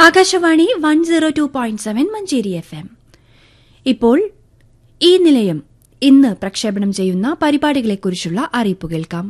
Akashvani one zero two point seven Manjeri F M ഇപ്പോൾ ഈ നിലയം ഇന്ന് പ്രക്ഷേപണം ചെയ്യുന്ന പരിപാടികളെക്കുറിച്ചുള്ള അറിയിപ്പ് കേൾക്കാം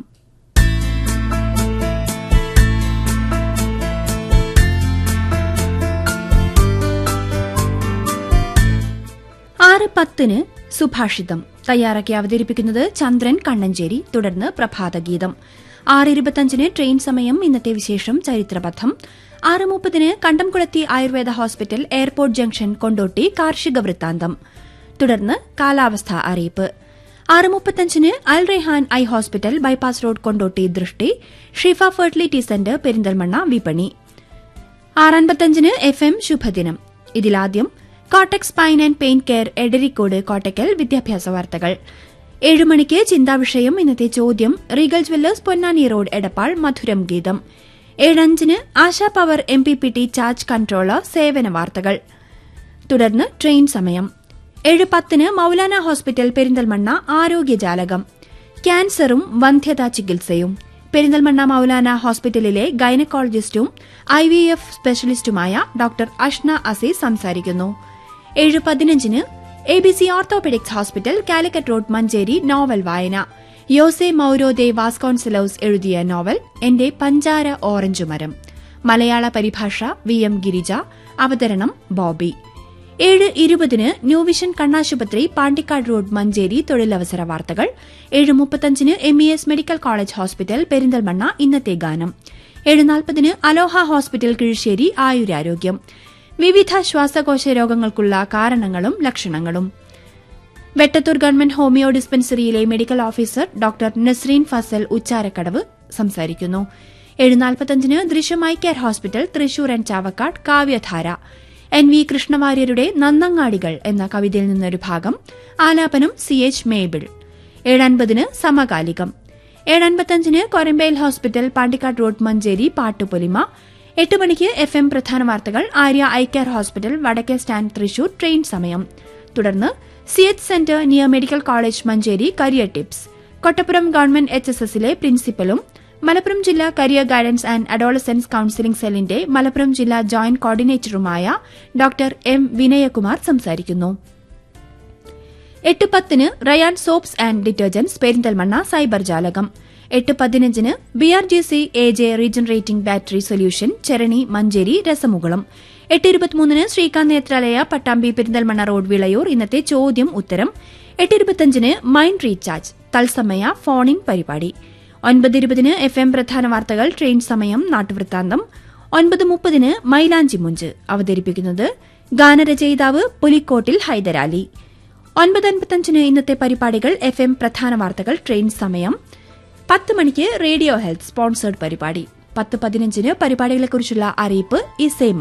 ആറ് പത്തിന് സുഭാഷിതം തയ്യാറാക്കി അവതരിപ്പിക്കുന്നത് ചന്ദ്രൻ കണ്ണഞ്ചേരി തുടർന്ന് പ്രഭാതഗീതം ആറ് ഇരുപത്തഞ്ചിന് ട്രെയിൻ സമയം ഇന്നത്തെ വിശേഷം ചരിത്രപഥം ആറ് മുപ്പതിന് Kandamkulathi Ayurveda hospital airport junction Kondotty കാർഷിക വൃത്താന്തം തുടർന്ന് കാലാവസ്ഥ അറിയിപ്പ് ആറ് മുപ്പത്തഞ്ചിന് Al Rehan eye hospital bypass road Kondotty Drishti Shifa fertility centre Perinthalmanna വിപണി ആറൻപത്തഞ്ചിന് എഫ് എം ശുഭദിനം ഇതിലാദ്യം കോട്ടക്സ് pine and pain care Edarikode Kottakkal വിദ്യാഭ്യാസ വാർത്തകൾ ഏഴുമണിക്ക് ചിന്താവിഷയം ഇന്നത്തെ ചോദ്യം Regal jewellers Ponnani road Edappal മധുരം ഗീതം ഏഴഞ്ചിന് Asha power M P P T charge controller സേവന വാർത്തകൾ തുടർന്ന് ട്രെയിൻ സമയം ഏഴ് പത്തിന് മൌലാന ഹോസ്പിറ്റൽ പെരിന്തൽമണ്ണ ആരോഗ്യജാലകം ക്യാൻസറും വന്ധ്യതാ ചികിത്സയും പെരിന്തൽമണ്ണ മൌലാന ഹോസ്പിറ്റലിലെ ഗൈനക്കോളജിസ്റ്റും ഐ വി എഫ് സ്പെഷ്യലിസ്റ്റുമായ ഡോക്ടർ അഷ്ന അസീസ് സംസാരിക്കുന്നു ഏഴ് പതിനഞ്ചിന് A B C orthopaedics hospital Calicut road Manjeri novel വായന യോസെ മൌരോ ദേ വാസ്കോൺസെലോസ് എഴുതിയ നോവൽ എന്റെ പഞ്ചാര ഓറഞ്ച് മരം മലയാള പരിഭാഷ വി എം ഗിരിജ അവതരണം ബോബി ഏഴ് ഇരുപതിന് ന്യൂവിഷൻ കണ്ണാശുപത്രി പാണ്ടിക്കാട് റോഡ് മഞ്ചേരി തൊഴിലവസര വാർത്തകൾ ഏഴ് മുപ്പത്തഞ്ചിന് M E S medical college hospital Perinthalmanna ഇന്നത്തെ ഗാനം ഏഴ് നാൽപ്പതിന് അലോഹ ഹോസ്പിറ്റൽ കിഴിശ്ശേരി ആയുരാരോഗ്യം വിവിധ ശ്വാസകോശ രോഗങ്ങൾക്കുള്ള കാരണങ്ങളും ലക്ഷണങ്ങളും വെട്ടത്തൂർ ഗവൺമെന്റ് ഹോമിയോ ഡിസ്പെൻസറിയിലെ medical officer doctor Nasreen Fazal Ucharakkadavu സംസാരിക്കുന്നു ഏഴ് നാൽപ്പത്തഞ്ചിന് ദൃശ്യമായി care hospital Thrissur and Chavakkad Kavyadhara N V കൃഷ്ണവാര്യരുടെ നന്നങ്ങാടികൾ എന്ന കവിതയിൽ നിന്നൊരു ഭാഗം ആലാപനം സി എച്ച് മേബിൾ ഏഴൻപതിന് സമകാലികം ഏഴൻപത്തഞ്ചിന് കൊരമ്പയിൽ ഹോസ്പിറ്റൽ പാണ്ടിക്കാട് റോഡ് മഞ്ചേരി പാട്ടുപൊലിമ എട്ട് മണിക്ക് എഫ് എം പ്രധാന വാർത്തകൾ ആര്യ ഐ കെയർ ഹോസ്പിറ്റൽ വടക്കേ സ്റ്റാൻഡ് തൃശൂർ ട്രെയിൻ സമയം തുടർന്ന് C H centre near medical college Manjeri career tips Kottappuram government H S എസിലെ പ്രിൻസിപ്പലും മലപ്പുറം ജില്ലാ career guidance and adolescence counselling സെല്ലിന്റെ മലപ്പുറം ജില്ലാ ജോയിന്റ് കോർഡിനേറ്ററുമായ ഡോക്ടർ എം വിനയകുമാർ സംസാരിക്കുന്നു എട്ട് പത്തിന് Ryan soaps and detergents Perinthalmanna cyber ജാലകം എട്ട് പതിനഞ്ചിന് B R G C A J regenerating battery solution Cherani Manjeri രസമുകുളം എട്ട് ഇരുപത്തിമൂന്നിന് ശ്രീകാന്ത് നേത്രാലയ പട്ടാമ്പി പെരിന്തൽമണ്ണ റോഡ് വിളയൂർ ഇന്നത്തെ ചോദ്യം ഉത്തരം എട്ട് ഇരുപത്തിയഞ്ചിന് മൈൻഡ് റീചാർജ് തത്സമയ ഫോൺ ഇൻ പരിപാടി ഒൻപത് ഇരുപതിന് എഫ് എം പ്രധാന വാർത്തകൾ ട്രെയിൻ സമയം നാട്ടുവൃത്താന്തം ഒൻപത് മുപ്പതിന് മൈലാഞ്ചി മുഞ്ച് അവതരിപ്പിക്കുന്നത് ഗാനരചയിതാവ് പുലിക്കോട്ടിൽ ഹൈദരാലി ഒൻപത് അൻപത്തഞ്ചിന് ഇന്നത്തെ പരിപാടികൾ എഫ് എം പ്രധാന വാർത്തകൾ ട്രെയിൻ സമയം പത്ത് മണിക്ക് റേഡിയോ ഹെൽത്ത് സ്പോൺസേഡ് പരിപാടി പത്ത് പതിനഞ്ചിന് പരിപാടികളെക്കുറിച്ചുള്ള അറിയിപ്പ് ഇസൈ